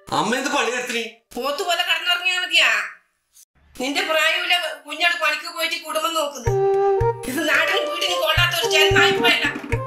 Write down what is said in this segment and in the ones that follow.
അമ്മ എന്ത് പണി നിർത്തി പോത്ത് പോലെ കടന്നുറങ്ങിയാ മതിയാ നിന്റെ പ്രായമില്ല കുഞ്ഞാട് പണിക്ക് പോയിട്ട് കുടുംബം നോക്കുന്നു ഇത് നാടിന് വീടിന് കൊള്ളാത്ത ഒരു ജന്മായിപ്പോയല്ല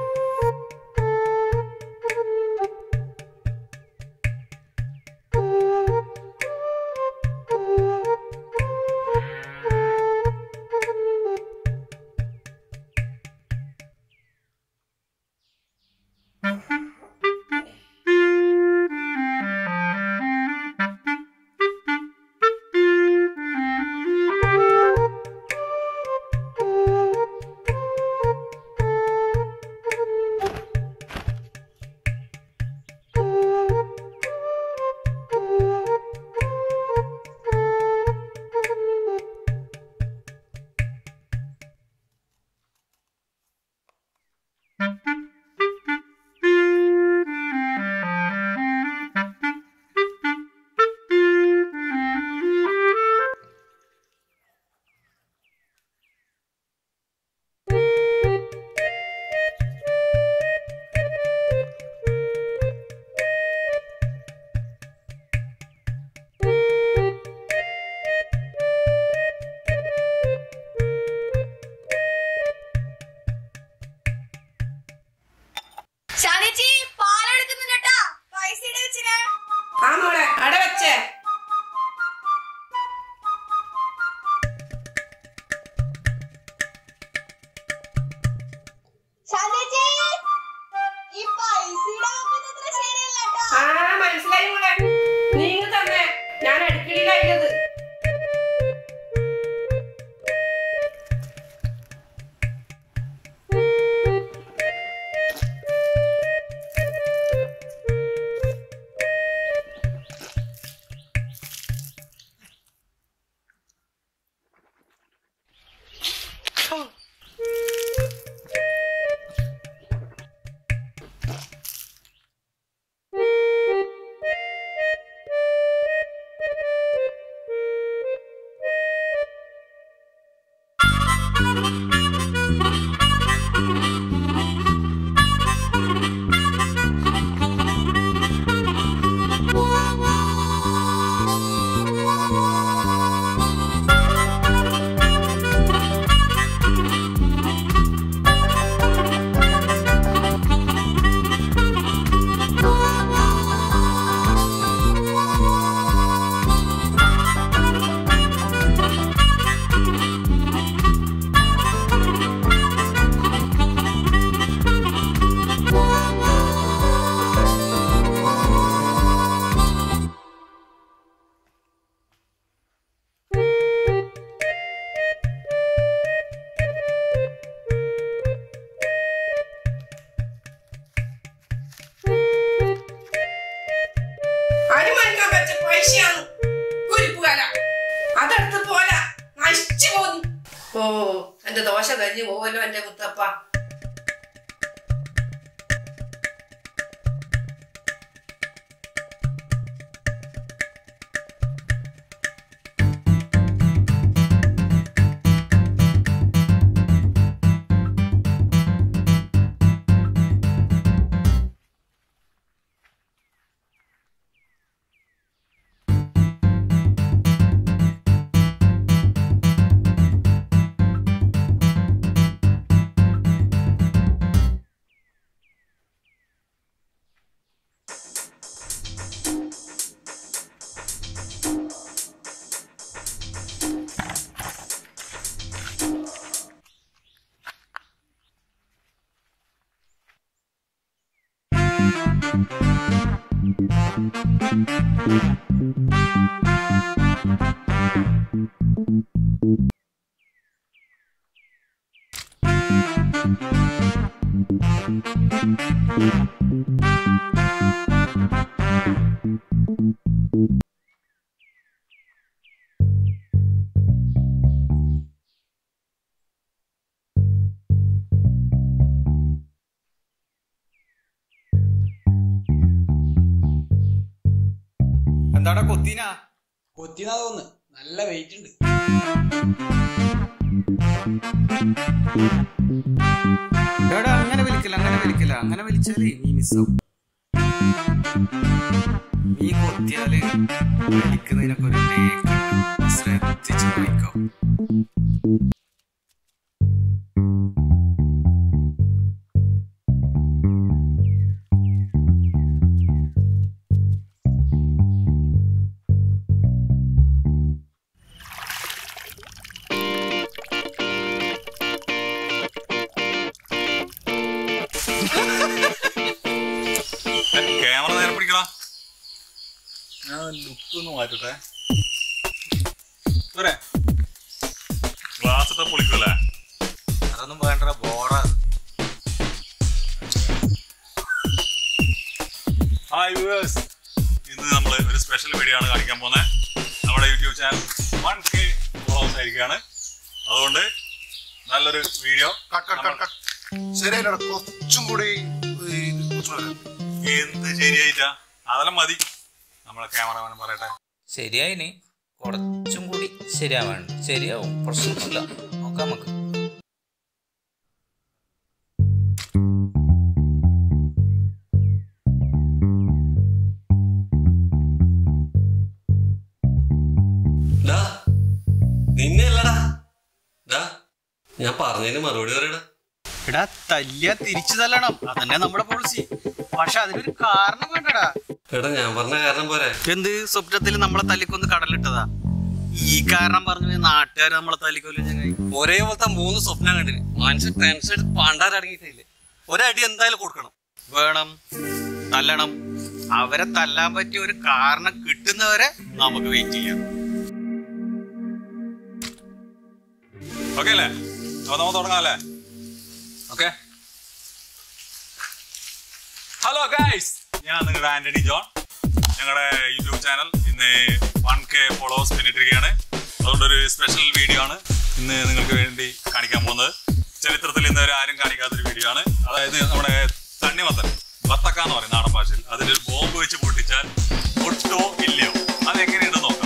ഷാനിച്ചി പാലെടുക്കുന്നുണ്ടട്ടാ പൈസ ഇട വെച്ചിനെ ആ മോളെ അട വെച്ചേ ഷാനിച്ചി ഈ പൈസ ഇടാവുന്നത് ശരിയല്ലട്ടാ ആ മനസ്സിലായി മോളെ നീങ്ങ തന്നെ ഞാൻ അടുക്കളയിലായത് അരിമണിക്കാൻ വെച്ച പൈസയാണ് കുരിപ്പുകല അതെടുത്ത് പോല നശിച്ചു പോന്നു ഓ എന്റെ ദോശ കഴിഞ്ഞു പോവല്ലോ എന്റെ മുത്തപ്പ എന്താടാ കൊത്തിനാ കൊത്തിനാ തോന്നുന്നു നല്ല വെയിറ്റ് ഉണ്ട് എടാ അങ്ങനെ വലിക്കില്ല അങ്ങനെ വലിക്കില്ല അങ്ങനെ വലിച്ചാലേ നീ മിസ്സാവും നീ കൊത്തിയാല് വലിക്കുന്നതിനൊക്കെ ഒരു നേക്കുണ്ട്. ശ്രദ്ധിച്ച് നോക്കോ ക്യാമറ നേരെ പിടിക്കടാ ഞാൻ ലുക്ക് ഒന്ന് മാറ്റട്ടെ പോരെ ഗ്ലാസ് ഇട്ട പൊളിക്കൂലേ അതൊന്നും വേണ്ട ബോറാ ഹായ് വ്യൂവേഴ്സ് ഇന്ന് നമ്മൾ ഒരു സ്പെഷ്യൽ വീഡിയോ ആണ് കാണിക്കാൻ പോകുന്നത് നമ്മുടെ YouTube channel one K followers ആയിരിക്കുകയാണ് അതുകൊണ്ട് നല്ലൊരു video cut cut cut cut ശരിയല്ലടാ കുറച്ചും കൂടി ഈ കുറച്ചും കൂടി വരാം. എന്ത് ശരിയായിട്ടാ അതെല്ലാം മതി നമ്മളെ ക്യാമറമാൻ പറയട്ടെ ശരിയായിന് കുറച്ചും കൂടി ശരിയാവാണ് ശരിയാവും പ്രശ്നമൊന്നുമില്ല നോക്കാം നമുക്ക് ഡാ നിന്നെ അല്ലടാ ഡാ ഞാൻ പറഞ്ഞതിന് മറുപടി പറയടാ എടാ തല്ലിയ തിരിച്ചു തല്ലണം അതന്നെ നമ്മുടെ പോളിസി പക്ഷെ അതിനൊരു കാരണം വേണ്ടടാ എടാ ഞാൻ പറഞ്ഞ കാരണം പോരെ എന്ത് സ്വപ്നത്തിൽ നമ്മളെ തല്ലിക്കൊന്ന് കടലിട്ടതാ ഈ കാരണം പറഞ്ഞു നാട്ടുകാർ നമ്മളെ തല്ലിക്കൊല്ലും ചങ്ങായി ഒരേപോലത്തെ മൂന്ന് സ്വപ്നം കണ്ടിന് മനുഷ്യൻ ടെൻഷൻ എടുത്ത് പണ്ടാരടങ്ങിയിട്ടില്ലേ ഒരടി എന്തായാലും കൊടുക്കണം വേണം തല്ലണം അവരെ തല്ലാൻ പറ്റിയ ഒരു കാരണം കിട്ടുന്നവരെ നമുക്ക് വെയിറ്റ് ചെയ്യാം ഓക്കെ അല്ലേ അപ്പൊ നമുക്ക് തുടങ്ങാം അല്ലേ ഓക്കെ ഹലോ ഗൈസ് ഞാൻ നിങ്ങളുടെ ആന്റണി ജോൺ ഞങ്ങളുടെ യൂട്യൂബ് ചാനൽ ഇന്ന് വൺ കെ ഫോളോവേഴ്സ് പിന്നിട്ടിരിക്കുകയാണ് അതുകൊണ്ട് ഒരു സ്പെഷ്യൽ വീഡിയോ ആണ് ഇന്ന് നിങ്ങൾക്ക് വേണ്ടി കാണിക്കാൻ പോകുന്നത് ചരിത്രത്തിൽ ഇന്ന് വരെ ആരും കാണിക്കാത്തൊരു വീഡിയോ ആണ് അതായത് നമ്മുടെ തണ്ണിമത്തൻ വത്തക്ക എന്ന് പറയും നാടൻ ഭാഷയിൽ അതിലൊരു ബോംബ് വെച്ച് പൊട്ടിച്ചാൽ പൊട്ടോ ഇല്ലയോ അതെങ്ങനെയുണ്ടെന്ന് നോക്കാം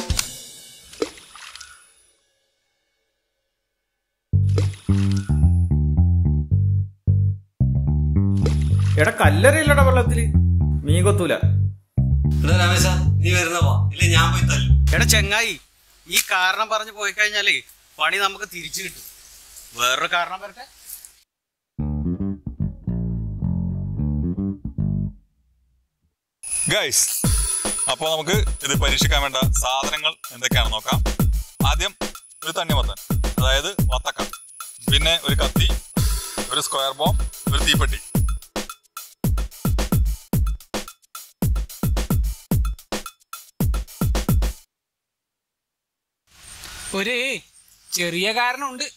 എടാ കല്ലറയില്ലടാ വെള്ളത്തില് മീൻ കൊത്തൂല എടാ രമേശ നീ വരുന്ന വാ ഇല്ല ഞാൻ പോയി തല്ലും എടാ ചെങ്ങായി ഈ കാരണം പറഞ്ഞു പോയി കഴിഞ്ഞാലേ പണി നമുക്ക് തിരിച്ചു കിട്ടും വേറൊരു കാരണം വരട്ടെ ഗൈസ് അപ്പോൾ നമുക്ക് ഇത് പരീക്ഷിക്കാൻ വേണ്ട സാധനങ്ങൾ എന്തൊക്കെയാണെന്ന് നോക്കാം ആദ്യം ഒരു തണ്ണിമത്തൻ അതായത് വത്തക്ക പിന്നെ ഒരു കത്തി ഒരു സ്ക്വയർ ബോംബ് ഒരു തീപ്പെട്ടി ഒരു ചെറിയ കാരണമുണ്ട്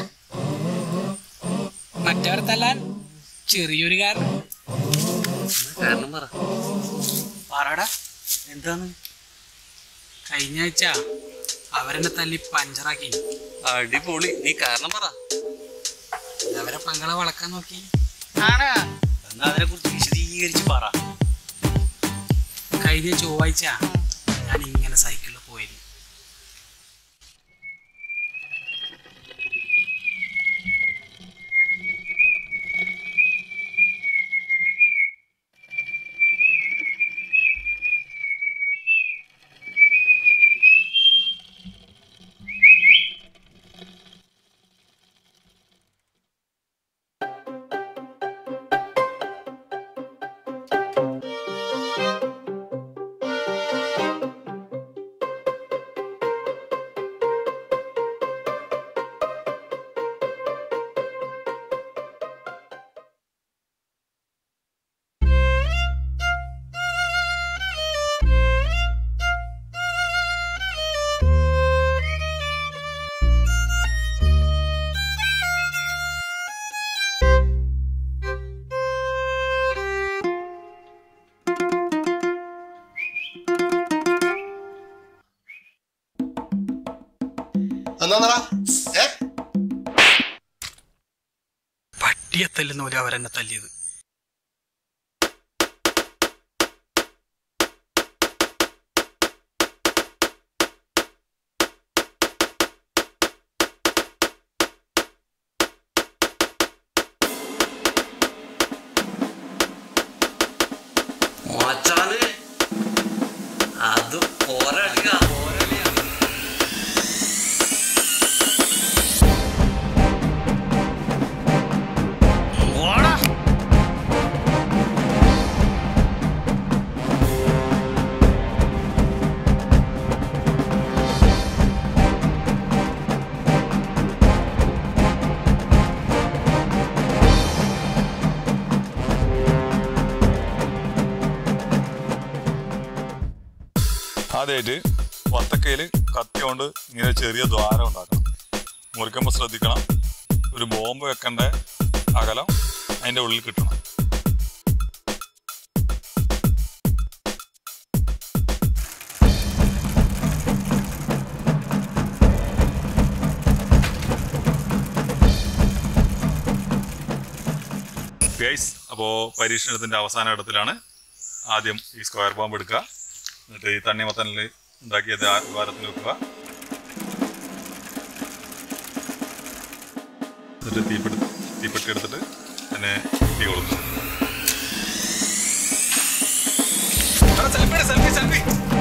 മറ്റവരെ തല്ലാൻ ചെറിയൊരു കാരണം കാരണം പറ പറടാ എന്താണ് കഴിഞ്ഞ ആഴ്ച അവരെന്നെ തല്ലി പഞ്ചറാക്കി അടിപൊളി നീ കാരണം പറ അവരെ പങ്കളെ വളക്കാൻ നോക്കി ആണാ എന്നാ അതിനെ കുറിച്ച് വിശദീകരിച്ച് പറ കഴിഞ്ഞ ചൊവ്വാഴ്ച ഞാൻ ഇങ്ങനെ സൈക്കിളിൽ പോയിരുന്നു എന്നാന്നടാ ഏ പട്ടിയെ തല്ലുന്ന പോലെ അവരെന്നെ തല്ലിയത് മച്ചാനെ ആദ്യമായിട്ട് വത്തക്കയിൽ കത്തി കൊണ്ട് ഇങ്ങനെ ചെറിയ ദ്വാരം ഉണ്ടാക്കണം മുറിക്കുമ്പോൾ ശ്രദ്ധിക്കണം ഒരു ബോംബ് വെക്കേണ്ട അകലം അതിൻ്റെ ഉള്ളിൽ കിട്ടണം ഗൈസ് അപ്പോൾ പരീക്ഷണത്തിൻ്റെ അവസാന ഘട്ടത്തിലാണ് ആദ്യം ഈ സ്ക്വയർ ബോംബ് എടുക്കുക എന്നിട്ട് ഈ തണ്ണിമത്തനിൽ ഉണ്ടാക്കിയത് ആ ദ്വാരത്തിൽ വെക്കുക എന്നിട്ട് തീപ്പെട്ടി തീപ്പെട്ടി എടുത്തിട്ട് അതിനെ തീ കൊടുക്കുക സെൽഫി സെൽഫി സെൽഫി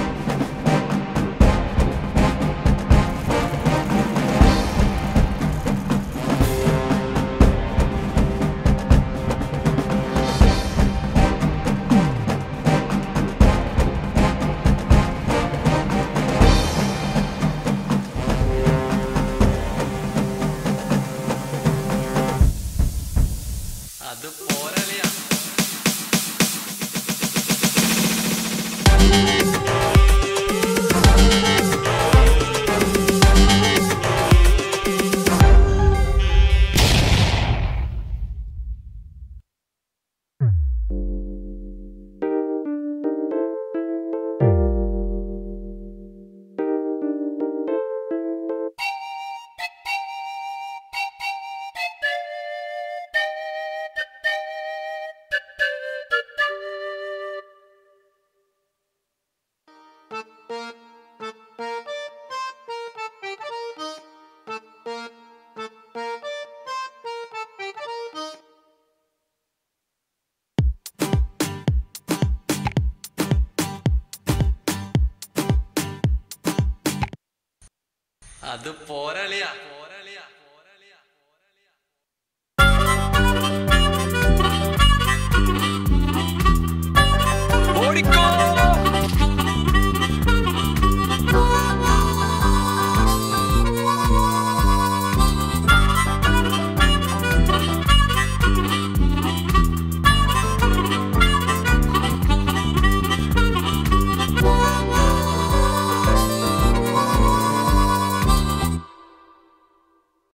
അത് പോരളിയാ അത് പോരളിയാ